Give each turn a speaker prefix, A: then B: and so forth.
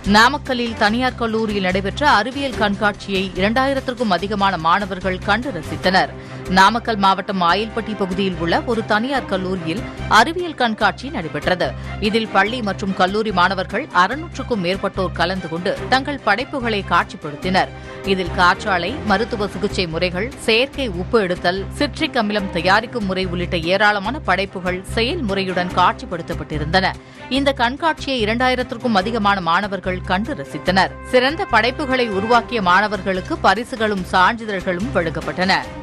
A: நாமக்கல்லில் தனியார் கல்லூரியில் நடைபெற்ற அறிவியல் கண்காட்சியை இரண்டாயிரத்திற்கும் அதிகமான மாணவர்கள் கண்டு ரசித்தனர் நாமக்கல் மாவட்டம் ஆயில்பட்டி பகுதியில் உள்ள ஒரு தனியார் கல்லூரியில் அறிவியல் கண்காட்சி நடைபெற்றது இதில் பள்ளி மற்றும் கல்லூரி மாணவர்கள் அறுநூற்றுக்கும் மேற்பட்டோர் கலந்து கொண்டு தங்கள் படைப்புகளை காட்சிப்படுத்தினர் இதில் காற்றாலை மருத்துவ சிகிச்சை முறைகள் செயற்கை உப்பு எடுத்தல் சிட்ரிக் அமிலம் தயாரிக்கும் முறை உள்ளிட்ட ஏராளமான படைப்புகள் செயல்முறையுடன் காட்சிப்படுத்தப்பட்டிருந்தன இந்த கண்காட்சியை இரண்டாயிரத்திற்கும் அதிகமான மாணவர்கள் கண்டு ரசித்தனர் சிறந்த படைப்புகளை உருவாக்கிய மாணவர்களுக்கு பரிசுகளும் சான்றிதழ்களும் வழங்கப்பட்டன